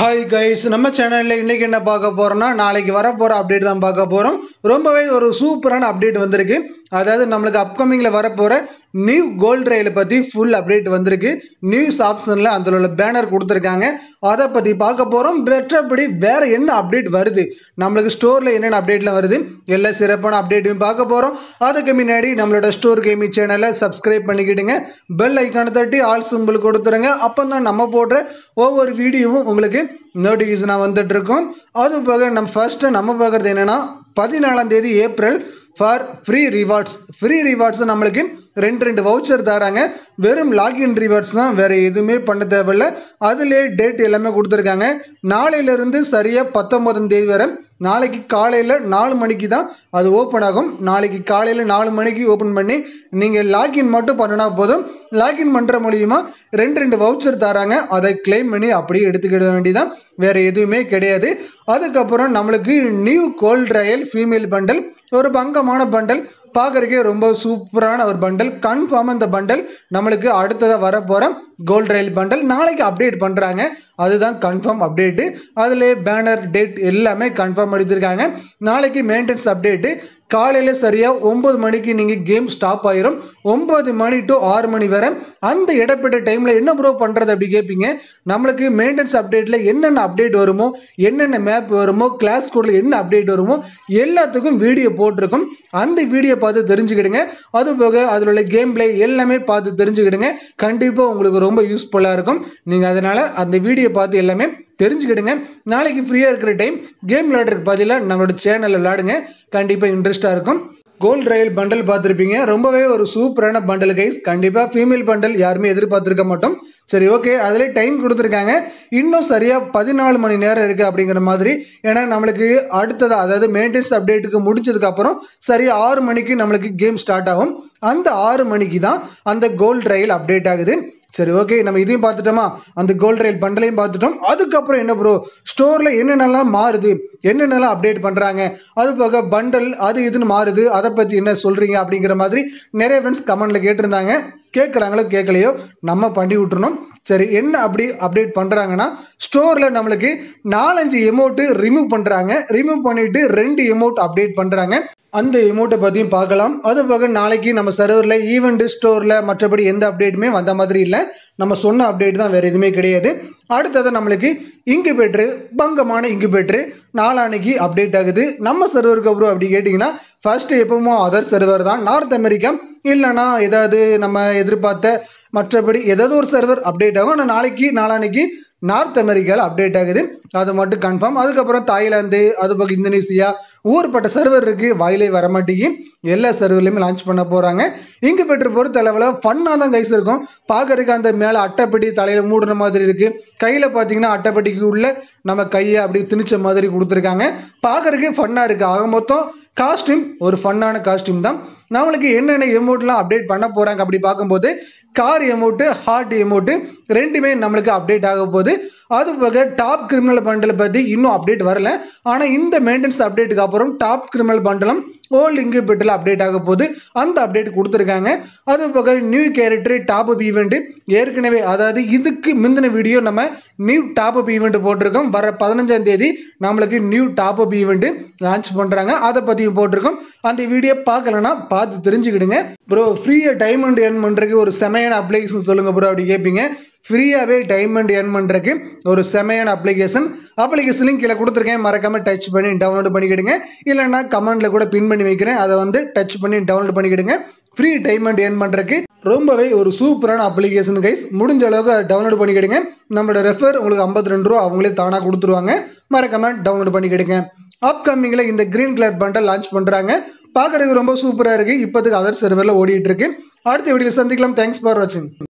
hi guys நம்ம சேனலில் இன்னைக்கு என்ன பார்க்க போறோம்னா நாளைக்கு வர போகிற அப்டேட் தான் பார்க்க போகிறோம் ரொம்பவே ஒரு சூப்பரான அப்டேட் வந்திருக்கு அதாவது நம்மளுக்கு அப்கமிங்கில் வரப்போகிற நியூ கோல்ட் ரயிலை பற்றி ஃபுல் அப்டேட் வந்திருக்கு நியூஸ் ஆப்ஷனில் அதில் உள்ள பேனர் கொடுத்துருக்காங்க அதை பற்றி பார்க்க போகிறோம் பெற்றபடி வேறு என்ன அப்டேட் வருது நம்மளுக்கு ஸ்டோரில் என்னென்ன அப்டேட்லாம் வருது எல்லா சிறப்பான அப்டேட்டையும் பார்க்க போகிறோம் அதுக்கு முன்னாடி நம்மளோட ஸ்டோர் கேமி சேனலை சப்ஸ்கிரைப் பண்ணிக்கிடுங்க பெல் ஐக்கானை தட்டி ஆல் சிம்பிள் கொடுத்துருங்க அப்போ தான் நம்ம போடுற ஒவ்வொரு வீடியோவும் உங்களுக்கு நோட்டிஃபிகேஷனாக வந்துட்டு இருக்கும் அது போக நம்ம ஃபர்ஸ்ட்டு நம்ம பார்க்குறது என்னென்னா பதினாலாம் தேதி April for free rewards free rewards நம்மளுக்கு ரெண்டு ரெண்டு வவுச்சர் தராங்க வெறும் லாகின் ரிவார்ட்ஸ் தான் வேறு எதுவுமே பண்ண தேவையில்ல அதுலேயே டேட் எல்லாமே கொடுத்துருக்காங்க நாளையிலேருந்து சரியாக பத்தொன்பதாம் தேதி வரை நாளைக்கு காலையில் நாலு மணிக்கு தான் அது ஓப்பன் ஆகும் நாளைக்கு காலையில் நாலு மணிக்கு ஓப்பன் பண்ணி நீங்கள் லாகின் மட்டும் பண்ணினா போதும் லாகின் பண்ணுற மூலியமா ரெண்டு ரெண்டு வவுச்சர் தராங்க அதை கிளைம் பண்ணி அப்படியே எடுத்துக்கிட வேண்டியதான் வேறு எதுவுமே கிடையாது அதுக்கப்புறம் நம்மளுக்கு new gold royale female bundle ஒரு பங்கமான பண்டல் பார்க்குறக்கே ரொம்ப சூப்பரான ஒரு பண்டல் கன்ஃபார்ம் இந்த பண்டல் நம்மளுக்கு அடுத்ததாக வர போகிற கோல்ட் ரயில் பண்டல் நாளைக்கு அப்டேட் பண்ணுறாங்க அதுதான் கன்ஃபார்ம் அப்டேட்டு அதில் பேனர் டேட் எல்லாமே கன்ஃபார்ம் எடுத்திருக்காங்க நாளைக்கு மெயின்டெனன்ஸ் அப்டேட்டு காலையில் சரியாக ஒம்பது மணிக்கு நீங்கள் கேம் ஸ்டாப் ஆயிரும் ஒம்பது மணி டு ஆறு மணி வரை அந்த இடப்பட்ட டைமில் என்ன ப்ரோ பண்ணுறது அப்படி கேட்பீங்க நம்மளுக்கு மெயின்டெனன்ஸ் அப்டேட்டில் என்னென்ன அப்டேட் வருமோ என்னென்ன மேப் வருமோ கிளாஸ் கோடில் என்ன அப்டேட் வருமோ எல்லாத்துக்கும் வீடியோ போட்டிருக்கும் அந்த வீடியோ பார்த்து தெரிஞ்சுக்கிடுங்க அது போக அதில் உள்ள கேம் பிளே எல்லாமே பார்த்து தெரிஞ்சுக்கிடுங்க கண்டிப்பாக உங்களுக்கு ரொம்ப யூஸ்ஃபுல்லாக இருக்கும் நீங்கள் அதனால் அந்த வீடியோ பார்த்து எல்லாமே தெரிஞ்சுக்கிடுங்க நாளைக்கு ஃப்ரீயாக இருக்கிற டைம் கேம் விளையாடுறதுக்கு பதிலாக நம்மளோட சேனலில் விளையாடுங்க கண்டிப்பாக இன்ட்ரெஸ்ட்டாக இருக்கும் கோல்ட் ரயில் பண்டல் பார்த்துருப்பீங்க ரொம்பவே ஒரு சூப்பரான பண்டல் கைஸ் கண்டிப்பாக ஃபீமேல் பண்டல் யாருமே எதிர்பார்த்துருக்க மாட்டோம் சரி ஓகே அதில் டைம் கொடுத்துருக்காங்க இன்னும் சரியாக பதினாலு மணி நேரம் இருக்குது அப்படிங்கிற மாதிரி ஏன்னா நம்மளுக்கு அடுத்ததாக அதாவது மெயின்டெனன்ஸ் அப்டேட்டுக்கு முடிச்சதுக்கப்புறம் சரியாக ஆறு மணிக்கு நம்மளுக்கு கேம் ஸ்டார்ட் ஆகும் அந்த ஆறு மணிக்கு தான் அந்த கோல்ட் ரயில் அப்டேட் ஆகுது சரி ஓகே நம்ம இதையும் பார்த்துட்டோமா அந்த கோல்ட் ரயில் பண்டலையும் பார்த்துட்டோம் அதுக்கப்புறம் என்ன ப்ரோ ஸ்டோரில் என்னென்னலாம் மாறுது என்னென்னலாம் அப்டேட் பண்ணுறாங்க அது போக பண்டல் அது இதுன்னு மாறுது அதை பற்றி என்ன சொல்கிறீங்க அப்படிங்கிற மாதிரி நிறைய ஃப்ரெண்ட்ஸ் கமெண்டில் கேட்டிருந்தாங்க கேட்குறாங்களோ கேட்கலையோ நம்ம பண்ணி விட்டுருணும் சரி என்ன அப்படி அப்டேட் பண்ணுறாங்கன்னா ஸ்டோரில் நம்மளுக்கு நாலஞ்சு எமௌண்ட்டு ரிமூவ் பண்ணுறாங்க ரிமூவ் பண்ணிவிட்டு ரெண்டு எமௌண்ட் அப்டேட் பண்ணுறாங்க அந்த எமௌண்ட்டை பற்றியும் பார்க்கலாம் அது போக நாளைக்கு நம்ம சர்வரில் ஈவெண்ட் ஸ்டோரில் மற்றபடி எந்த அப்டேட்டுமே வந்த மாதிரி இல்லை நம்ம சொன்ன அப்டேட் தான் வேறு எதுவுமே கிடையாது அடுத்தது நம்மளுக்கு இன்குபேட்ரு பங்கமான இன்குபேட்ரு நாளானைக்கு அப்டேட் ஆகுது நம்ம சர்வருக்கு அப்புறம் அப்படி கேட்டிங்கன்னா ஃபர்ஸ்ட் எப்பவுமோ அதர் சர்வர் தான் நார்த் அமெரிக்கா இல்லைனா ஏதாவது நம்ம எதிர்பார்த்த மற்றபடி ஏதாவது ஒரு சர்வர் அப்டேட் ஆகும் ஆனால் நாளைக்கு நாளானைக்கு நார்த் அமெரிக்காவில் அப்டேட் ஆகுது அது மட்டும் கன்ஃபார்ம் அதுக்கப்புறம் தாய்லாந்து அது பக்கம் இந்தோனேசியா ஊர்பட்ட சர்வர் இருக்குது வாயிலே வர மாட்டேங்கி எல்லா சர்வர்லையுமே லான்ச் பண்ண போகிறாங்க இங்கு பெற்று பொறுத்த அளவில் ஃபன்னாக தான் கைஸ் இருக்கும் பார்க்கறதுக்கு அந்த மேலே அட்டைப்பெட்டி தலையில் மூடுற மாதிரி இருக்குது கையில் பார்த்தீங்கன்னா அட்டைப்பெட்டிக்கு உள்ள நம்ம கையை அப்படி திணிச்ச மாதிரி கொடுத்துருக்காங்க பார்க்கறதுக்கு ஃபன்னாக இருக்குது ஆக மொத்தம் காஸ்டியூம் ஒரு ஃபன்னான காஸ்டியூம் தான் நம்மளுக்கு என்னென்ன எமௌண்ட்லாம் அப்டேட் பண்ண போகிறாங்க அப்படி பார்க்கும்போது கார் எமௌண்ட்டு ஹார்ட் எமௌண்ட்டு ரெண்டுமே நம்மளுக்கு அப்டேட் ஆக போகுது அது போக டாப் கிரிமினல் பண்டலை பற்றி இன்னும் அப்டேட் வரல ஆனால் இந்த மெயின்டெனன்ஸ் அப்டேட்டுக்கு அப்புறம் டாப் கிரிமினல் பண்டலும் ஓல்டு இன்குபேட்டரில் அப்டேட் ஆக போகுது அந்த அப்டேட் கொடுத்துருக்காங்க அது போக new character top up event ஏற்கனவே அதாவது இதுக்கு முந்தின வீடியோ நம்ம நியூ டாப் அப் ஈவெண்ட் போட்டிருக்கோம் வர பதினஞ்சாம் தேதி நம்மளுக்கு new top up event launch பண்ணுறாங்க அதை பற்றியும் போட்டிருக்கோம் அந்த வீடியோ பார்க்கலன்னா பார்த்து தெரிஞ்சுக்கிடுங்க ப்ரோ ஃப்ரீயாக டைமண்ட் ஏர்ன் பண்ணுறதுக்கு ஒரு செமையான அப்ளிகேஷன் சொல்லுங்கள் ப்ரோ அப்படி கேட்பீங்க ஃப்ரீயாகவே டைமண்ட் ஏர்ன் பண்ணுறதுக்கு ஒரு செமையான அப்ளிகேஷன் அப்ளிகேஷன் கீழே கொடுத்துருக்கேன் மறக்காமல் டச் பண்ணி டவுன்லோட் பண்ணிக்கிடுங்க இல்லைன்னா கமெண்டில் கூட பின் பண்ணி வைக்கிறேன் அதை வந்து டச் பண்ணி டவுன்லோட் பண்ணிக்கிடுங்க ஃப்ரீ டைமண்ட் ஏர்ன் பண்ணுறதுக்கு ரொம்பவே ஒரு சூப்பரான அப்ளிகேஷன் கைஸ் முடிஞ்ச அளவுக்கு டவுன்லோட் பண்ணிக்கிடுங்க நம்மளோட ரெஃபர் உங்களுக்கு ஐம்பத்தி ரெண்டு ரூபா அவங்களே தானாக கொடுத்துருவாங்க மறக்காமல் டவுன்லோட் பண்ணிக்கிடுங்க அப்கமிங்கில் இந்த க்ரீன் கலர் பண்டல் லான்ச் பண்ணுறாங்க பார்க்குறதுக்கு ரொம்ப சூப்பராக இருக்குது இப்போதுக்கு அதர் சர்வரில் ஓடிட்டு இருக்கு அடுத்த வீடியோ சந்திக்கலாம் தேங்க்ஸ் ஃபார் வாட்சிங்